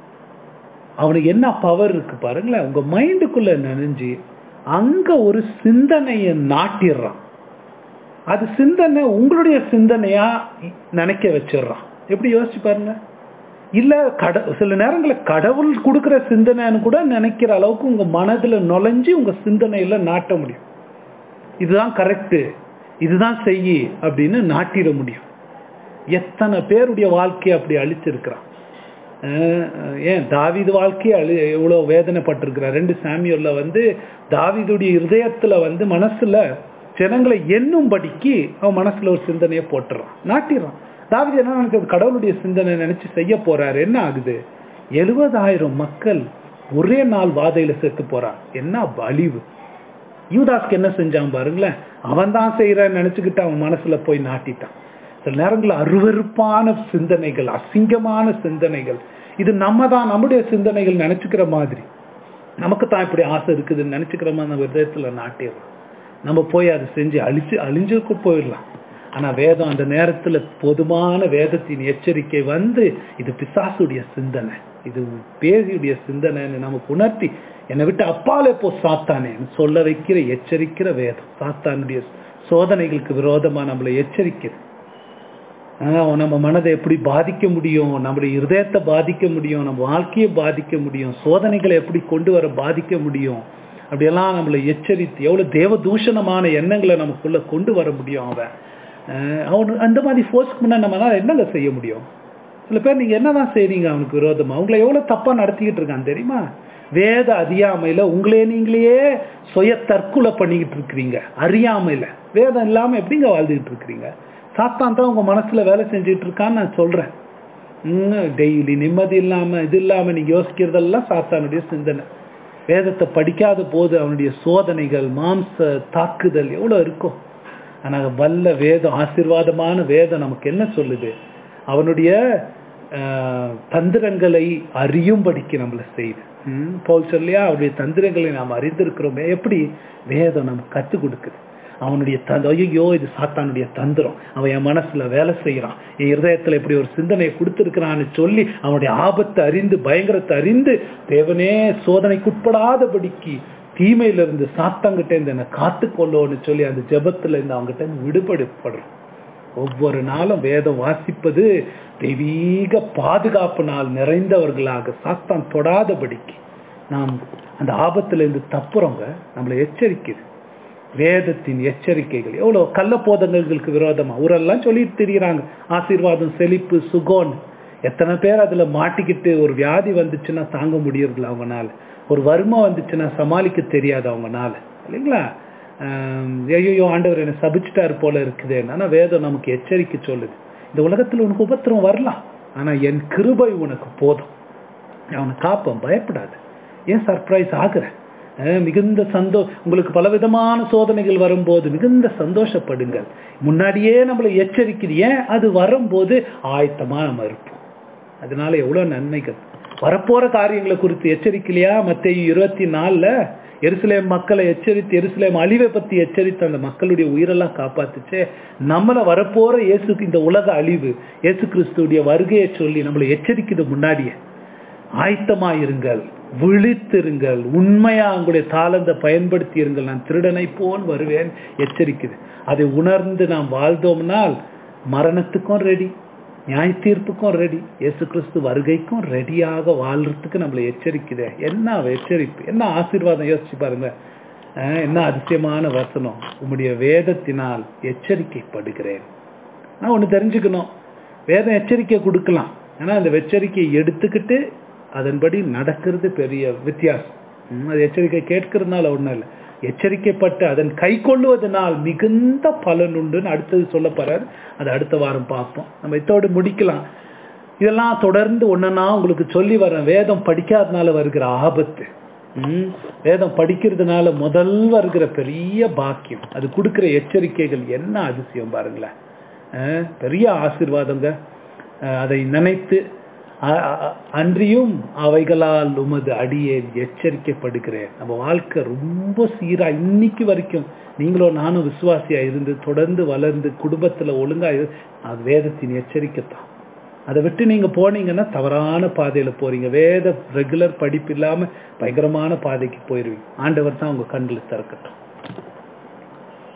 அவனுக்கு என்ன பவர் இருக்கு பாருங்களேன் உங்க மைண்டுக்குள்ள நுழைஞ்சி அங்க ஒரு சிந்தனையை நாட்டிடுறான் அது சிந்தனை உங்களுடைய சிந்தனையா நினைக்க வச்சிடுறான் எப்படி யோசிச்சு பாருங்க இல்ல கட சில நேரங்களில் கடவுள் கொடுக்கிற சிந்தனைன்னு கூட நினைக்கிற அளவுக்கு உங்க மனதுல நுழைஞ்சு உங்க சிந்தனையில நாட்ட முடியும் இதுதான் கரெக்ட் இதுதான் செய்யி அப்படின்னு நாட்டிட முடியும் எத்தனை பேருடைய வாழ்க்கையை அப்படி அழிச்சிருக்கிறான் அஹ் ஏன் தாவீது வாழ்க்கையை அழி எவ்வளோ வேதனைப்பட்டிருக்கிறார் ரெண்டு சாமியோல்ல வந்து தாவீதுடைய இருதயத்துல வந்து மனசுல ஜனங்களை எண்ணும்படிக்கு அவன் மனசுல ஒரு சிந்தனையை போட்டுறான் நாட்டிடுறான் தாவீது என்ன நினைக்கிறது கடவுளுடைய சிந்தனை நினைச்சு செய்ய போறாரு என்ன ஆகுது எழுபதாயிரம் மக்கள் ஒரே நாள் வாதையில செத்து போறான் என்ன அழிவு யூதாஸ்க்கு என்ன செஞ்சான் பாருங்களேன் அவன் தான் செய்யறான்னு நினைச்சுக்கிட்டு அவன் மனசுல போய் நாட்டிட்டான் சில நேரங்களில் அருவருப்பான சிந்தனைகள் அசிங்கமான சிந்தனைகள் இது நம்ம தான் நம்முடைய சிந்தனைகள் நினைச்சுக்கிற மாதிரி நமக்கு தான் இப்படி ஆசை இருக்குதுன்னு நினைச்சுக்கிற மாதிரி நம்ம விதத்துல நாட்டிடலாம் நம்ம போய் அதை செஞ்சு அழிச்சு அழிஞ்சுக்கு போயிடலாம் ஆனா வேதம் அந்த நேரத்துல பொதுமான வேதத்தின் எச்சரிக்கை வந்து இது பிசாசுடைய சிந்தனை இது பேசியுடைய சிந்தனைன்னு நமக்கு உணர்த்தி என்னை விட்டு அப்பாலே போ சாத்தானேன்னு சொல்ல வைக்கிற எச்சரிக்கிற வேதம் சாத்தானுடைய சோதனைகளுக்கு விரோதமா நம்மளை எச்சரிக்குது ஆஹ் நம்ம மனதை எப்படி பாதிக்க முடியும் நம்முடைய இருதயத்தை பாதிக்க முடியும் நம்ம வாழ்க்கையை பாதிக்க முடியும் சோதனைகளை எப்படி கொண்டு வர பாதிக்க முடியும் அப்படியெல்லாம் நம்மளை எச்சரித்து எவ்வளவு தேவ தூஷணமான எண்ணங்களை நமக்குள்ள கொண்டு வர முடியும் அவன் ஆஹ் அவனு அந்த மாதிரி ஃபோர்ஸ்க்கு முன்னாடி நம்மளால என்னங்க செய்ய முடியும் சில பேர் நீங்க என்னதான் செய்றீங்க அவனுக்கு விரோதமா உங்களை எவ்வளவு தப்பா நடத்திக்கிட்டு இருக்கான் தெரியுமா வேத அறியாமையில உங்களே நீங்களே சுய தற்கொலை பண்ணிக்கிட்டு இருக்கிறீங்க அறியாமையில வேதம் இல்லாம எப்படிங்க வாழ்ந்துகிட்டு இருக்கிறீங்க சாத்தான் தான் உங்க மனசுல வேலை செஞ்சுட்டு இருக்கான்னு நான் சொல்றேன் டெய்லி நிம்மதி இல்லாம இது இல்லாம நீங்க யோசிக்கிறதெல்லாம் சாத்தானுடைய சிந்தனை வேதத்தை படிக்காத போது அவனுடைய சோதனைகள் மாம்ச தாக்குதல் எவ்வளவு இருக்கும் ஆனா வல்ல வேதம் ஆசீர்வாதமான வேதம் நமக்கு என்ன சொல்லுது அவனுடைய ஆஹ், தந்திரங்களை அறியும்படிக்கு நம்மளை செய்யுது ம், பவுல் சொல்லியா அவருடைய தந்திரங்களை நாம் அறிந்திருக்கிறோமே எப்படி வேதம் நமக்கு கற்றுக் கொடுக்குது அவனுடைய தந்த ஐயோ இது சாத்தானுடைய தந்திரம் அவன் என் மனசுல வேலை செய்யறான் என் இருதயத்துல இப்படி ஒரு சிந்தனையை கொடுத்திருக்கிறான்னு சொல்லி அவனுடைய ஆபத்தை அறிந்து பயங்கரத்தை அறிந்து தேவனே சோதனைக்குட்படாதபடிக்கு தீமையிலிருந்து சாத்தாங்கிட்ட இருந்து என்னை காத்துக்கொள்ளோன்னு சொல்லி அந்த ஜெபத்துல இருந்து அவங்ககிட்ட இருந்து விடுபடுப்படுறோம் ஒவ்வொரு நாளும் வேதம் வாசிப்பது தெய்வீக பாதுகாப்பு நாள் நிறைந்தவர்களாக சாத்தான் தொடாதபடிக்கு நாம் அந்த ஆபத்துல இருந்து தப்புறவங்க நம்மளை எச்சரிக்குது வேதத்தின் எச்சரிக்கைகள் எவ்வளவு கள்ளப்போதங்களுக்கு விரோதமா ஊரெல்லாம் சொல்லிட்டு திரியிறாங்க ஆசீர்வாதம் செழிப்பு சுகோன் எத்தனை பேர் அதுல மாட்டிக்கிட்டு ஒரு வியாதி வந்துச்சுன்னா தாங்க முடியறதில்ல அவங்கனால ஒரு வறுமை வந்துச்சுன்னா சமாளிக்க தெரியாது அவங்கனால இல்லைங்களா ஐயோ ஆண்டவர் என்னை சபிச்சிட்டாரு போல இருக்குது ஆனா வேதம் நமக்கு எச்சரிக்கை சொல்லுது இந்த உலகத்துல உனக்கு உபத்திரம் வரலாம் ஆனா என் கிருபை உனக்கு போதும் அவனை காப்பேன் பயப்படாது ஏன் சர்ப்ரைஸ் ஆகுற அஹ் மிகுந்த சந்தோ உங்களுக்கு பலவிதமான சோதனைகள் வரும்போது மிகுந்த சந்தோஷப்படுங்கள் முன்னாடியே நம்மளை எச்சரிக்குது ஏன் அது வரும்போது ஆயத்தமா நம்ம இருப்போம் அதனால எவ்வளவு நன்மைகள் வரப்போற காரியங்களை குறித்து எச்சரிக்கலையா மத்திய இருபத்தி நாலுல எருசலேம் மக்களை எச்சரித்து எருசலேம் அழிவை பத்தி எச்சரித்து அந்த மக்களுடைய உயிரெல்லாம் காப்பாத்துச்சே நம்மள வரப்போற இயேசுக்கு இந்த உலக அழிவு இயேசு கிறிஸ்துடைய வருகையை சொல்லி நம்மளை எச்சரிக்குது முன்னாடியே ஆயத்தமாயிருங்கள் விழித்திருங்கள் உண்மையா உங்களுடைய தாளந்தை பயன்படுத்தி இருங்கள் நான் திருடனை போல் வருவேன் எச்சரிக்குது அதை உணர்ந்து நாம் வாழ்ந்தோம்னால் மரணத்துக்கும் ரெடி நியாய தீர்ப்புக்கும் ரெடி இயேசு கிறிஸ்து வருகைக்கும் ரெடியாக வாழ்றதுக்கு நம்மளை எச்சரிக்குதே என்ன எச்சரிப்பு என்ன ஆசீர்வாதம் யோசிச்சு பாருங்க அஹ் என்ன அதிசயமான வசனம் உம்முடைய வேதத்தினால் எச்சரிக்கைப்படுகிறேன் நான் ஒன்று தெரிஞ்சுக்கணும் வேதம் எச்சரிக்கை கொடுக்கலாம் ஆனா அந்த எச்சரிக்கையை எடுத்துக்கிட்டு அதன்படி நடக்கிறது பெரிய வித்தியாசம் ம், அது எச்சரிக்கை கேட்கறதுனால ஒன்றும் இல்லை எச்சரிக்கைப்பட்டு அதன் கை கொள்ளுவதனால் மிகுந்த பலன் உண்டுன்னு அடுத்தது சொல்ல போறார் அது அடுத்த வாரம் பார்ப்போம் நம்ம இதோடு முடிக்கலாம் இதெல்லாம் தொடர்ந்து ஒன்னா உங்களுக்கு சொல்லி வரேன் வேதம் படிக்காதனால வருகிற ஆபத்து ம், வேதம் படிக்கிறதுனால முதல் வருகிற பெரிய பாக்கியம் அது கொடுக்கிற எச்சரிக்கைகள் என்ன அதிசயம் பாருங்களேன் அஹ், பெரிய ஆசீர்வாதங்க அஹ், அதை நினைத்து அ- அ- அன்றியும் அவைகளால் உமது அடியே எச்சரிக்கைப்படுகிறேன் நம்ம வாழ்க்கை ரொம்ப சீரா இன்னைக்கு வரைக்கும் நீங்களும் நானும் விசுவாசியா இருந்து தொடர்ந்து வளர்ந்து குடும்பத்துல ஒழுங்கா இரு- அது வேதத்தின் எச்சரிக்கைத்தான் அதை விட்டு நீங்க போனீங்கன்னா தவறான பாதையில போறீங்க வேத ரெகுலர் படிப்பு இல்லாம பயங்கரமான பாதைக்கு போயிருவீங்க ஆண்டவர் தான் உங்க கண்களை திறக்கட்டும்